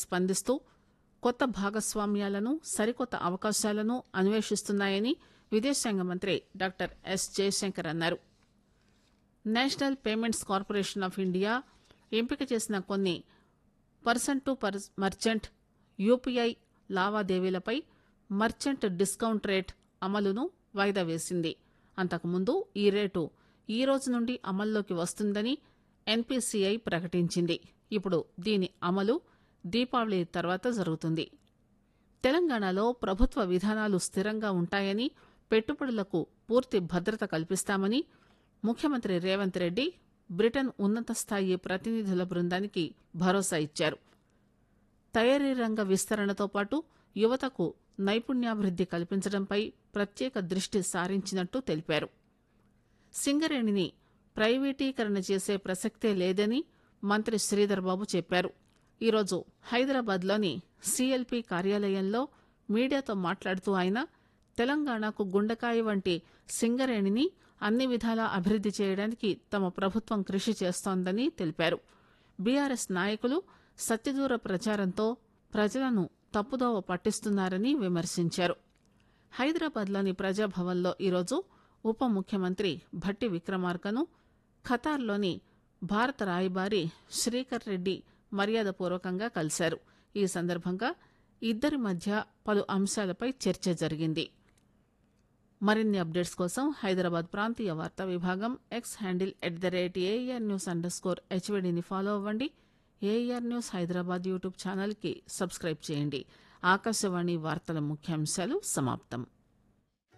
స్పందిస్తూ కొత్త భాగస్వామ్యాలను సరికొత్త అవకాశాలను అన్వేషిస్తున్నాయని విదేశాంగ మంత్రి డాక్టర్ ఎస్ జయశంకర్ అన్నారు National Payments Corporation of India ఎంపిక చేసిన కొన్ని పర్సన్ టు మర్చెంట్ యూపీఐ లావాదేవీలపై మర్చెంట్ డిస్కౌంట్ రేట్ అమలును వాయిదా వేసింది అంతకుముందు ఈ రేటు ఈ రోజు నుండి అమల్లోకి వస్తుందని ఎన్పీసీఐ ప్రకటించింది ఇప్పుడు దీని అమలు దీపావళి తర్వాత జరుగుతుంది తెలంగాణలో ప్రభుత్వ విధానాలు స్థిరంగా ఉంటాయని పెట్టుబడులకు పూర్తి భద్రత కల్పిస్తామని ముఖ్యమంత్రి రేవంత్ రెడ్డి బ్రిటన్ ఉన్నత స్థాయి ప్రతినిధుల బృందానికి భరోసా ఇచ్చారు తయారీ రంగ విస్తరణతో పాటు యువతకు నైపుణ్యాభివృద్ది కల్పించడంపై ప్రత్యేక దృష్టి సారించినట్టు తెలిపారు సింగరేణిని ప్రైవేటీకరణ చేసే ప్రసక్తే లేదని మంత్రి శ్రీధర్ బాబు చెప్పారు ఈరోజు హైదరాబాద్లోని సీఎల్పీ కార్యాలయంలో మీడియాతో మాట్లాడుతూ ఆయన తెలంగాణకు గుండెకాయ వంటి సింగరేణిని అన్ని విధాలా అభివృద్ది చేయడానికి తమ ప్రభుత్వం కృషి చేస్తోందని తెలిపారు బీఆర్ఎస్ నాయకులు సత్యదూర ప్రచారంతో ప్రజలను తప్పుదోవ పట్టిస్తున్నారని విమర్శించారు హైదరాబాద్లోని ప్రజాభవన్లో ఈరోజు ఉప ముఖ్యమంత్రి భట్టి విక్రమార్కను ఖతార్లోని భారత రాయబారి శ్రీకర్ రెడ్డి మర్యాదపూర్వకంగా కలిశారు ఈ సందర్భంగా ఇద్దరి మధ్య పలు అంశాలపై చర్చ జరిగింది మరిన్ని అప్డేట్స్ కోసం హైదరాబాద్ ప్రాంతీయ వార్తా విభాగం X handle at the rate AR news under score హెచ్వీడీని ఫాలో అవ్వండి ఏఆర్ న్యూస్ హైదరాబాద్ యూట్యూబ్ ఛానల్కి సబ్స్క్రైబ్ చేయండి ఆకాశవాణి వార్తల ముఖ్యాంశాలు సమాప్తం